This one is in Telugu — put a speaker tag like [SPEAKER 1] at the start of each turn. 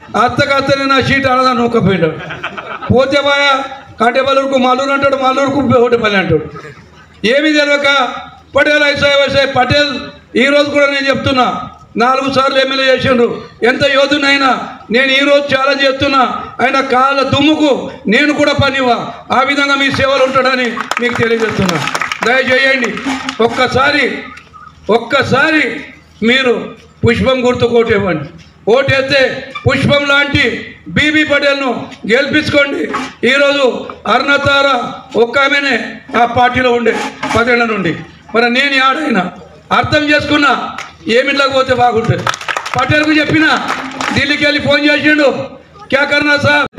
[SPEAKER 1] అత్తకు అత్తనే నా షీట్ అనదా నూకపోయినాడు పోతే బాయా కాంటేపల్లూరుకు మాలూరు అంటాడు మాలూరుకు ఓటపల్లి అంటాడు ఏమీ తెలియక పటేల్ ఐసాయ్ వైసాయ్ పటేల్ ఈ రోజు కూడా నేను చెప్తున్నా నాలుగు సార్లు ఎమ్మెల్యే చేసిండ్రు ఎంత యోధునైనా నేను ఈ రోజు ఛాలెంజ్ చేస్తున్నా ఆయన కాళ్ళ దుమ్ముకు నేను కూడా పనివా ఆ విధంగా మీ సేవలు ఉంటాడని మీకు తెలియజేస్తున్నా దయచేయండి ఒక్కసారి ఒక్కసారి మీరు పుష్పం గుర్తు కోటేవ్వండి ఓటేస్తే పుష్పం లాంటి బీబీ పటేల్ను గెలిపించుకోండి ఈరోజు అరుణతార ఒక్క ఆమెనే ఆ పార్టీలో ఉండే పదేళ్ల నుండి మరి నేను ఆడైనా అర్థం చేసుకున్నా ఏమిట్లోకి పోతే బాగుంటుంది పటేల్కు చెప్పిన ఢిల్లీకి వెళ్ళి ఫోన్ చేసిండు క్యా కర్నా సార్